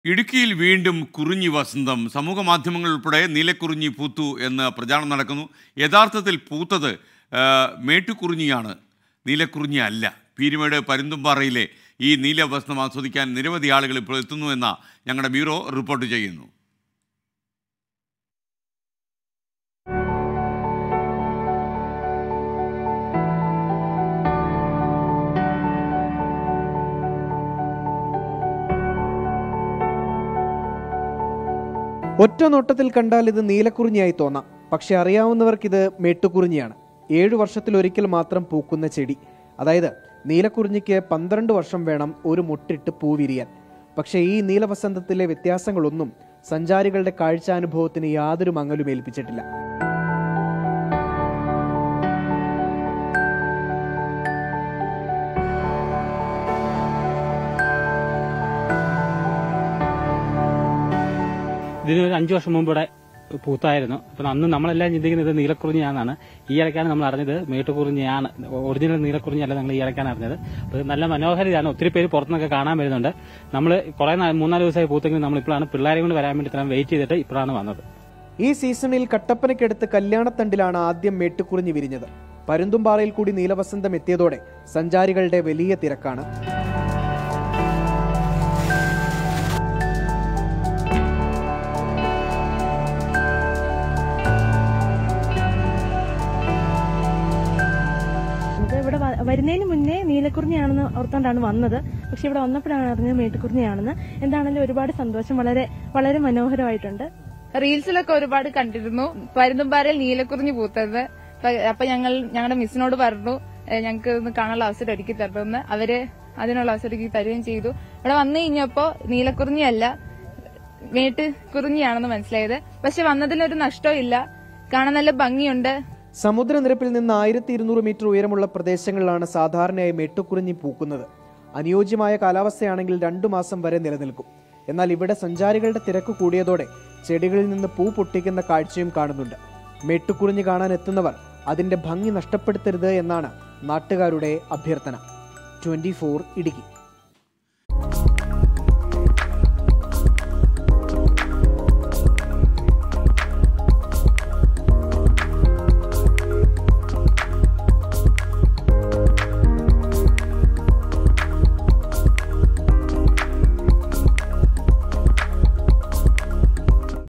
ഇടുക്കിയിൽ വീണ്ടും കുറിഞ്ഞി വസന്തം സമൂഹ മാധ്യമങ്ങൾ ഉൾപ്പെടെ നീലക്കുറിഞ്ഞി പൂത്തു എന്ന് പ്രചാരണം നടക്കുന്നു യഥാർത്ഥത്തിൽ പൂത്തത് ആ, മേട്ടുകുറിഞ്ഞിയാണ് നീലക്കുറിഞ്ഞി അല്ല പീരുമേട് പരുന്തുംപാറയിലെ ഈ നീലവസന്തം ആസ്വദിക്കാൻ നിരവധി ആളുകൾ ഇപ്പോൾ എത്തുന്നു എന്ന ഞങ്ങളുടെ ബ്യൂറോ റിപ്പോർട്ട് ചെയ്യുന്നു ഒറ്റ നോട്ടത്തിൽ കണ്ടാൽ ഇത് നീലക്കുറിഞ്ഞിയായി തോന്നാം പക്ഷെ അറിയാവുന്നവർക്കിത് മേട്ടുകുറിഞ്ഞിയാണ് ഏഴു വർഷത്തിലൊരിക്കൽ മാത്രം പൂക്കുന്ന ചെടി അതായത് നീലക്കുറിഞ്ഞിക്ക് പന്ത്രണ്ട് വർഷം വേണം ഒരു മുട്ടിട്ട് പൂ വിരിയാൻ പക്ഷേ ഈ നീലവസന്തത്തിലെ വ്യത്യാസങ്ങളൊന്നും സഞ്ചാരികളുടെ കാഴ്ചാനുഭവത്തിന് യാതൊരു മങ്ങലും ഏൽപ്പിച്ചിട്ടില്ല ഇതിന് ഒരു അഞ്ചു വർഷം മുമ്പ് ഇവിടെ പൂത്തായിരുന്നു അപ്പം അന്ന് നമ്മളെല്ലാം ചിന്തിക്കുന്നത് ഇത് നീലക്കുറിഞ്ഞിയാണെന്നാണ് ഈ ഇടയ്ക്കാണ് നമ്മൾ അറിഞ്ഞത് മേട്ടുകുറിഞ്ഞിയാണ് ഒറിജിനൽ നീലക്കുറിഞ്ഞിയല്ല നമ്മൾ ഈ ഇടയ്ക്കാണ് അറിഞ്ഞത് അപ്പോൾ ഇത് നല്ല മനോഹരിതാണ് ഒത്തിരി പേര് പുറത്തുനിന്നൊക്കെ കാണാൻ വരുന്നുണ്ട് നമ്മൾ കുറേ നാ- മൂന്നാല് ദിവസമായി പൂത്തെങ്കിലും നമ്മൾ ഇപ്പോഴാണ് പിള്ളേരെ കൊണ്ട് വരാൻ വേണ്ടി ഇത്രയും വെയിറ്റ് ചെയ്തിട്ട് ഇപ്പോഴാണ് വന്നത് ഈ സീസണിൽ കട്ടപ്പനയ്ക്കടുത്ത് കല്യാണത്തണ്ടിലാണ് ആദ്യം മേട്ടുകുറിഞ്ഞി വിരിഞ്ഞത് പരുന്തുംപാറയിൽ കൂടി നീലവസന്തം എത്തിയതോടെ സഞ്ചാരികളുടെ വലിയ തിരക്കാണ് ഇത് ഇവിടെ വ- വരുന്നതിന് മുന്നേ നീലക്കുറിഞ്ഞിയാണെന്ന് ഓർത്തോണ്ടാണ് വന്നത് പക്ഷെ ഇവിടെ വന്നപ്പോഴാണ് അറിഞ്ഞത് മേട്ടുക്കുറിഞ്ഞിയാണെന്ന് എന്താണെങ്കിലും ഒരുപാട് സന്തോഷം വളരെ വളരെ മനോഹരമായിട്ടുണ്ട് റീൽസിലൊക്കെ ഒരുപാട് കണ്ടിരുന്നു പരുന്തുംപാറയിൽ നീലക്കുറിഞ്ഞി പൂത്തത് അപ്പൊ- അപ്പൊ ഞങ്ങൾ ഞങ്ങളുടെ മിസ്സിനോട് പറഞ്ഞു ഏഹ് ഞങ്ങൾക്ക് ഒന്ന് കാണാനുള്ള അവസരം ഒരുക്കി തരണമെന്ന് അവര് അതിനുള്ള അവസരം ഒരുക്കി തരുകയും ചെയ്തു ഇവിടെ വന്നു കഴിഞ്ഞപ്പോ നീലക്കുറിഞ്ഞിയല്ല മേട്ട് കുറിഞ്ഞിയാണെന്ന് മനസ്സിലായത് പക്ഷെ വന്നതിലൊരു നഷ്ടവും ഇല്ല കാണാൻ നല്ല ഭംഗിയുണ്ട് സമുദ്രനിരപ്പിൽ നിന്ന് ആയിരത്തി ഇരുന്നൂറ് മീറ്റർ ഉയരമുള്ള പ്രദേശങ്ങളിലാണ് സാധാരണയായി മെട്ടുകുറിഞ്ഞി പൂക്കുന്നത് അനുയോജ്യമായ കാലാവസ്ഥയാണെങ്കിൽ രണ്ടു മാസം വരെ നിലനിൽക്കും എന്നാൽ ഇവിടെ സഞ്ചാരികളുടെ തിരക്ക് കൂടിയതോടെ ചെടികളിൽ നിന്ന് പൂ പൊട്ടിക്കുന്ന കാഴ്ചയും കാണുന്നുണ്ട് മെട്ടുകുറിഞ്ഞി കാണാൻ എത്തുന്നവർ അതിന്റെ ഭംഗി നഷ്ടപ്പെടുത്തരുത് എന്നാണ് നാട്ടുകാരുടെ അഭ്യർത്ഥന ട്വന്റി ഇടുക്കി